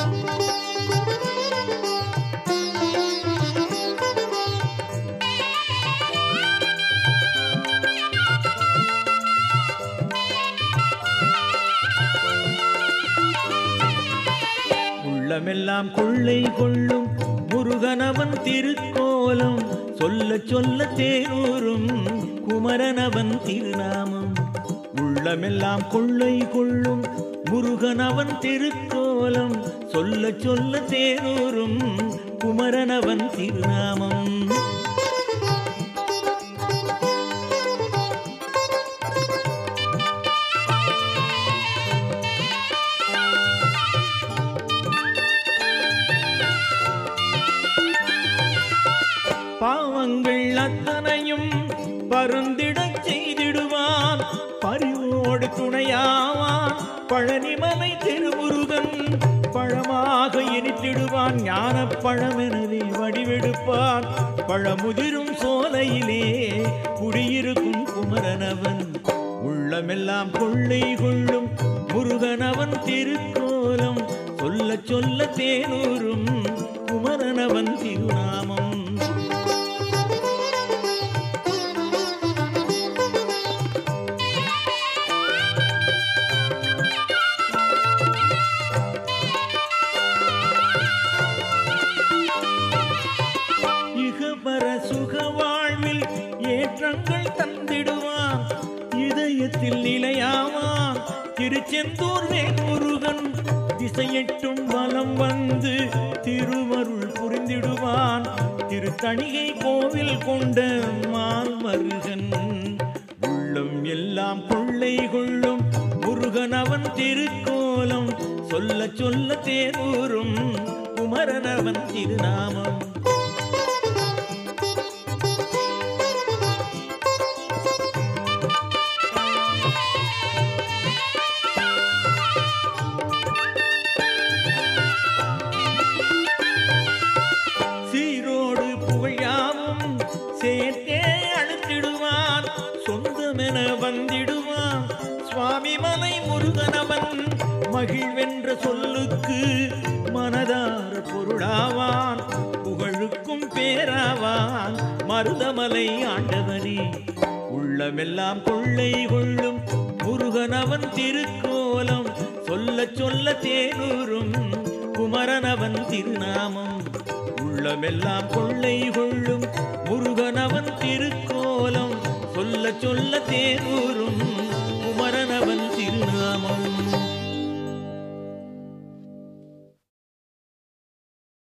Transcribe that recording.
உள்ளமெல்லாம் கொள்ளை கொள்ளும் முருகனவன் திருக்கோலம் சொல்ல சொல்ல தேரூரும் குமரனவன் திருநாமம் உள்ளமெல்லாம் கொள்ளை கொள்ளும் முருகனவன் திருக்கோலம் சொல்ல சொல்ல தேரூரும் குமரனவன் திருநாமம் பாவங்கள் அத்தனையும் பருந்திடச் செய்திடுவான் பரிவோடு துணையாவான் பழனிமலை திருமுருகன் பழமாக இனித்திடுவான் ஞானப் பழமெனவே வடிவெடுப்பான் பழமுதிரும் சோலையிலே குடியிருக்கும் குமரனவன் உள்ளமெல்லாம் கொள்ளை கொள்ளும் முருகனவன் திருக்கோலம் சொல்ல சொல்ல தேனூரும் குமரனவன் திருநாமம் இகபர சுக வாழ்வில் ஏற்றங்கள் தந்திடுவான் இதயத்தில் நிலையாவான் திருச்செந்தூர் வேல்முருகன் திசையெட்டும் வலம் வந்து திருவருள் புரிந்திடுவான் திருத்தணிகை கோவில் கொண்ட மால்மருகன் உள்ளம் எல்லாம் கொள்ளை கொள்ளும் முருகன் அவன் திருக்கோலம் சொல்ல சொல்ல தேரூரும் குமரனவன் திருநாமம் சீரோடு புகழாவும் சேர்த்தே அழுத்திடுவான் சொந்தமென வந்திடுவான் சுவாமி மலை முருகனவன் மகிழ்வென்ற சொல்லுக்கு மனதார பொருளாவான் புகழுக்கும் பேராவான் மருதமலை ஆண்டவனே உள்ளமெல்லாம் கொள்ளை கொள்ளும் முருகனவன் திருக்கோலம் சொல்ல சொல்ல தேனூரும் குமரனவன் திருநாமம் உள்ளமெல்லாம் கொள்ளை கொள்ளும் முருகனவன் திருக்கோலம் சொல்ல சொல்ல தேரூரும் குமரனவன் திருநாமம்